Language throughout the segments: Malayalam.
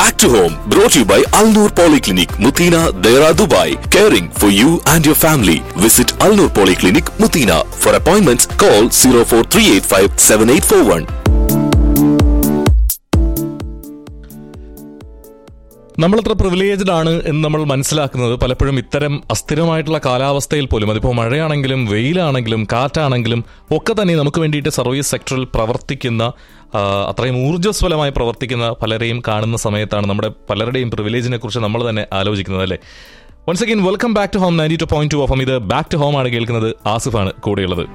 Back to home, brought to you by Al Noor Polyclinic, Mutina, Dera, Dubai. Caring for you and your family. Visit Al Noor Polyclinic, Mutina. For appointments, call 04385 7841. നമ്മളത്ര പ്രിവിലേജ്ഡ് ആണ് എന്ന് നമ്മൾ മനസ്സിലാക്കുന്നത് പലപ്പോഴും ഇത്തരം അസ്ഥിരമായിട്ടുള്ള കാലാവസ്ഥയിൽ പോലും അതിപ്പോൾ മഴയാണെങ്കിലും വെയിലാണെങ്കിലും കാറ്റാണെങ്കിലും ഒക്കെ തന്നെ നമുക്ക് വേണ്ടിയിട്ട് സർവീസ് സെക്ടറിൽ പ്രവർത്തിക്കുന്ന ആ, അത്രയും ഊർജ്ജസ്വലമായി പ്രവർത്തിക്കുന്ന പലരെയും കാണുന്ന സമയത്താണ് നമ്മുടെ പലരുടെയും പ്രിവിലേജിനെ കുറിച്ച് നമ്മൾ തന്നെ ആലോചിക്കുന്നത് അല്ലേ once again welcome back to home ninety two point two ഓഫം ഇത് ബാക്ക് ടു ഹോം ആണ് കേൾക്കുന്നത് ആസിഫാണ് കൂടെയുള്ളത്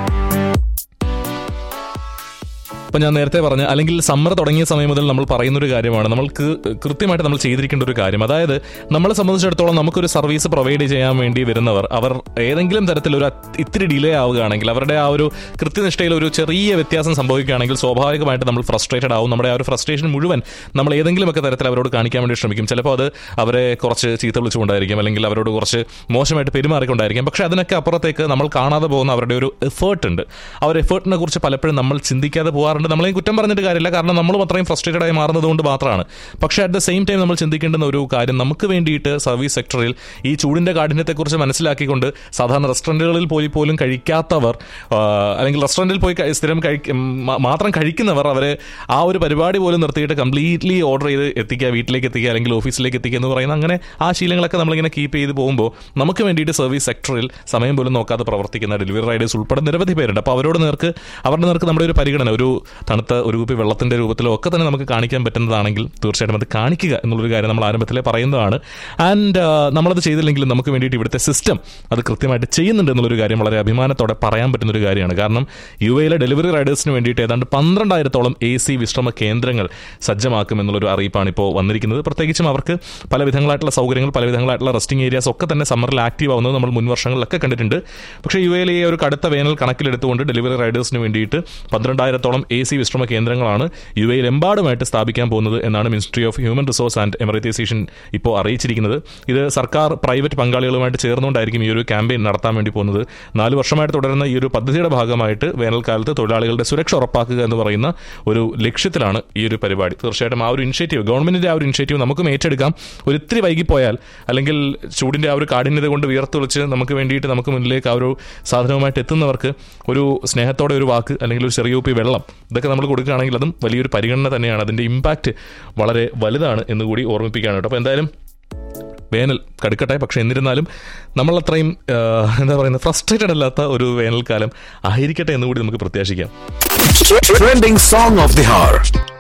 ഇപ്പം ഞാൻ നേരത്തെ പറഞ്ഞ അല്ലെങ്കിൽ സമ്മർ തുടങ്ങിയ സമയം മുതൽ നമ്മൾ പറയുന്ന ഒരു കാര്യമാണ് നമ്മൾക്ക് കൃത്യമായിട്ട് നമ്മൾ ചെയ്തിരിക്കേണ്ട ഒരു കാര്യം അതായത് നമ്മളെ സംബന്ധിച്ചിടത്തോളം നമുക്കൊരു സർവീസ് പ്രൊവൈഡ് ചെയ്യാൻ വേണ്ടി വരുന്നവർ അവർ ഏതെങ്കിലും തരത്തിൽ ഒരു അത്- ഇത്തിരി ഡിലേ ആവുകയാണെങ്കിൽ അവരുടെ ആ ഒരു കൃത്യനിഷ്ഠയിൽ ഒരു ചെറിയ വ്യത്യാസം സംഭവിക്കുകയാണെങ്കിൽ സ്വാഭാവികമായിട്ട് നമ്മൾ ഫ്രസ്ട്രേറ്റഡ് ആവും നമ്മുടെ ആ ഒരു ഫ്രസ്ട്രേഷൻ മുഴുവൻ നമ്മൾ ഏതെങ്കിലുമൊക്കെ തരത്തിൽ അവരോട് കാണിക്കാൻ വേണ്ടി ശ്രമിക്കും ചിലപ്പോൾ അത് അവരെ കുറച്ച് ചീത്ത വിളിച്ചുകൊണ്ടായിരിക്കും അല്ലെങ്കിൽ അവരോട് കുറച്ച് മോശമായിട്ട് പെരുമാറിക്കൊണ്ടായിരിക്കും പക്ഷെ അതിനൊക്കെ അപ്പുറത്തേക്ക് നമ്മൾ കാണാതെ പോകുന്ന അവരുടെ ഒരു എഫേർട്ട് ഉണ്ട് ആ ഒരു എഫേർട്ടിനെ കുറിച്ച് പലപ്പോഴും നമ്മൾ ചിന്തിക്കാതെ പോകാറുണ്ട് നമ്മളെയും കുറ്റം പറഞ്ഞിട്ട് കാര്യമില്ല കാരണം നമ്മളും അത്രയും ഫ്രസ്ട്രേറ്റഡ് ആയി മാറുന്നത് കൊണ്ട് മാത്രമാണ് പക്ഷേ അറ്റ് ദ സെയിം ടൈം നമ്മൾ ചിന്തിക്കേണ്ടുന്ന ഒരു കാര്യം നമുക്ക് വേണ്ടിയിട്ട് സർവീസ് സെക്ടറിൽ ഈ ചൂടിന്റെ കാഠിന്യത്തെക്കുറിച്ച് മനസ്സിലാക്കിക്കൊണ്ട് സാധാരണ റെസ്റ്റോറൻറ്റുകളിൽ പോയി പോലും കഴിക്കാത്തവർ ആ, അല്ലെങ്കിൽ റെസ്റ്റോറൻറ്റിൽ പോയി കഴി- സ്ഥിരം കഴിക്ക മ- മാത്രം കഴിക്കുന്നവർ അവരെ ആ ഒരു പരിപാടി പോലും നിർത്തിയിട്ട് കംപ്ലീറ്റ്ലി ഓർഡർ ചെയ്ത് എത്തിക്കുക വീട്ടിലേക്ക് എത്തിക്കുക അല്ലെങ്കിൽ ഓഫീസിലേക്ക് എത്തിക്കുക എന്ന് പറയുന്ന അങ്ങനെ ആ ശീലങ്ങളൊക്കെ നമ്മളിങ്ങനെ കീപ്പ് ചെയ്ത് പോകുമ്പോൾ നമുക്ക് വേണ്ടിയിട്ട് സർവീസ് സെക്ടറിൽ സമയം പോലും നോക്കാതെ പ്രവർത്തിക്കുന്ന ഡെലിവറി റൈഡേഴ്സ് ഉൾപ്പെടെ നിരവധി പേരുണ്ട് അപ്പോൾ അവരോട് നേർക്ക് അവരുടെ നേർക്ക് നമ്മുടെ ഒരു പരിഗണന ഒരു തണുത്ത ഒരു കുപ്പി വെള്ളത്തിന്റെ രൂപത്തിലോ ഒക്കെ തന്നെ നമുക്ക് കാണിക്കാൻ പറ്റുന്നതാണെങ്കിൽ തീർച്ചയായിട്ടും അത് കാണിക്കുക എന്നുള്ളൊരു കാര്യം നമ്മൾ ആരംഭത്തിലെ പറയുന്നതാണ് ആൻഡ് നമ്മളത് ചെയ്തില്ലെങ്കിലും നമുക്ക് വേണ്ടിയിട്ട് ഇവിടുത്തെ സിസ്റ്റം അത് കൃത്യമായിട്ട് ചെയ്യുന്നുണ്ട് എന്നുള്ളൊരു കാര്യം വളരെ അഭിമാനത്തോടെ പറയാൻ പറ്റുന്ന ഒരു കാര്യമാണ് കാരണം യു എയിലെ ഡെലിവറി റൈഡേഴ്സിന് വേണ്ടിയിട്ട് ഏതാണ്ട് പന്ത്രണ്ടായിരത്തോളം എ സി വിശ്രമ കേന്ദ്രങ്ങൾ സജ്ജമാക്കും എന്നുള്ളൊരു അറിയിപ്പാണ് ഇപ്പോൾ വന്നിരിക്കുന്നത് പ്രത്യേകിച്ചും അവർക്ക് പല വിധങ്ങളായിട്ടുള്ള സൗകര്യങ്ങൾ പല വിധങ്ങളായിട്ടുള്ള റെസ്റ്റിംഗ് ഏരിയാസ് ഒക്കെ തന്നെ സമ്മറിൽ ആക്റ്റീവ് ആവുന്നത് നമ്മൾ മുൻ വർഷങ്ങളിലൊക്കെ കണ്ടിട്ടുണ്ട് പക്ഷേ യു എയിലെ ഈ ഒരു കടുത്ത വേനൽ കണക്കിലെടുത്തുകൊണ്ട് ഡെലിവറി റൈഡേഴ്സിന് വേണ്ടിയിട്ട് പന്ത്രണ്ടായിരത്തോളം എ സി വിശ്രമ കേന്ദ്രങ്ങളാണ് യു എയിൽ എമ്പാടുമായിട്ട് സ്ഥാപിക്കാൻ പോകുന്നത് എന്നാണ് ministry of human resource and എമറിറ്റൈസേഷൻ ഇപ്പോൾ അറിയിച്ചിരിക്കുന്നത് ഇത് സർക്കാർ പ്രൈവറ്റ് പങ്കാളികളുമായിട്ട് ചേർന്നുകൊണ്ടായിരിക്കും ഈ ഒരു ക്യാമ്പയിൻ നടത്താൻ വേണ്ടി പോകുന്നത് നാല് വർഷമായിട്ട് തുടരുന്ന ഈ ഒരു പദ്ധതിയുടെ ഭാഗമായിട്ട് വേനൽക്കാലത്ത് തൊഴിലാളികളുടെ സുരക്ഷ ഉറപ്പാക്കുക എന്ന് പറയുന്ന ഒരു ലക്ഷ്യത്തിലാണ് ഈ ഒരു പരിപാടി തീർച്ചയായിട്ടും ആ ഒരു ഇനിഷ്യേറ്റീവ് ഗവൺമെന്റിന്റെ ആ ഒരു ഇനിഷ്യേറ്റീവ് നമുക്കും ഏറ്റെടുക്കാം ഒരു ഇത്തിരി വൈകിപ്പോയാൽ അല്ലെങ്കിൽ ചൂടിന്റെ ആ ഒരു കാഠിന്യത കൊണ്ട് വിയർത്തൊളിച്ച് നമുക്ക് വേണ്ടിയിട്ട് നമുക്ക് മുന്നിലേക്ക് ആ ഒരു സാധനവുമായിട്ട് എത്തുന്നവർക്ക് ഒരു സ്നേഹത്തോടെ ഒരു വാക്ക് അല്ലെങ്കിൽ ഒരു ചെറിയ കുപ്പി വെള്ളം ഇതൊക്കെ നമ്മൾ കൊടുക്കുകയാണെങ്കിൽ അതും വലിയൊരു പരിഗണന തന്നെയാണ് അതിന്റെ ഇമ്പാക്റ്റ് വളരെ വലുതാണ് എന്ന് കൂടി ഓർമ്മിപ്പിക്കുകയാണ് കേട്ടോ അപ്പോൾ എന്തായാലും വേനൽ കടുക്കട്ടെ പക്ഷെ എന്നിരുന്നാലും നമ്മളത്രയും ആ, എന്താ പറയുന്നത് ഫ്രസ്ട്രേറ്റഡ് അല്ലാത്ത ഒരു വേനൽക്കാലം ആയിരിക്കട്ടെ എന്ന് കൂടി നമുക്ക് പ്രത്യാശിക്കാം Trending song of the hour.